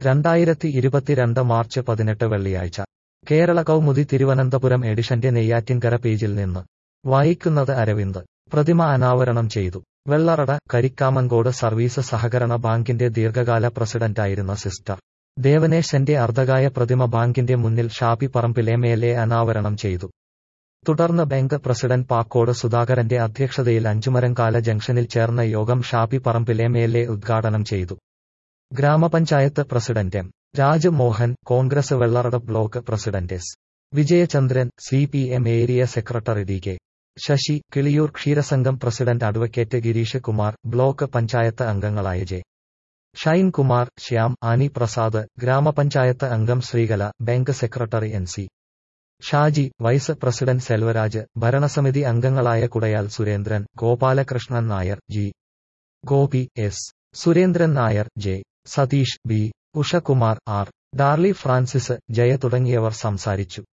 രണ്ടായിരത്തി ഇരുപത്തിരണ്ട് മാർച്ച് പതിനെട്ട് വെള്ളിയാഴ്ച കേരള കൗമുദി തിരുവനന്തപുരം എഡിഷന്റെ നെയ്യാറ്റിൻകര പേജിൽ നിന്ന് വായിക്കുന്നത് അരവിന്ദ് പ്രതിമ അനാവരണം ചെയ്തു വെള്ളറട കരിക്കാമങ്കോട് സർവീസ് സഹകരണ ബാങ്കിന്റെ ദീർഘകാല പ്രസിഡന്റായിരുന്ന സിസ്റ്റർ ദേവനേശന്റെ അർദ്ധകായ പ്രതിമ ബാങ്കിന്റെ മുന്നിൽ Shafi Parambil M L A അനാവരണം ചെയ്തു തുടർന്ന് ബാങ്ക് പ്രസിഡന്റ് പാക്കോട് സുധാകരന്റെ അധ്യക്ഷതയിൽ അഞ്ചുമരംകാല ജംഗ്ഷനിൽ ചേർന്ന യോഗം Shafi Parambil M L A ഉദ്ഘാടനം ചെയ്തു ഗ്രാമപഞ്ചായത്ത് president M Raj Mohan Congress Vellarada block president S Vijayachandran C P M area secretary D K Sasi Kiliyoor ക്ഷീരസംഘം president advocate Girish Kumar block panchayat അംഗങ്ങളായ J Shine Kumar Shyam Annie Prasad ഗ്രാമപഞ്ചായത്ത് അംഗം Sreekala bank secretary N C Shaji vice president Selvaraj ഭരണസമിതി അംഗങ്ങളായ Kudayal Surendran Gopalakrishnan Nair G Gopi S Surendran Nair J Satheesh B ഉഷകുമാർ R Darly Francis Jaya തുടങ്ങിയവർ സംസാരിച്ചു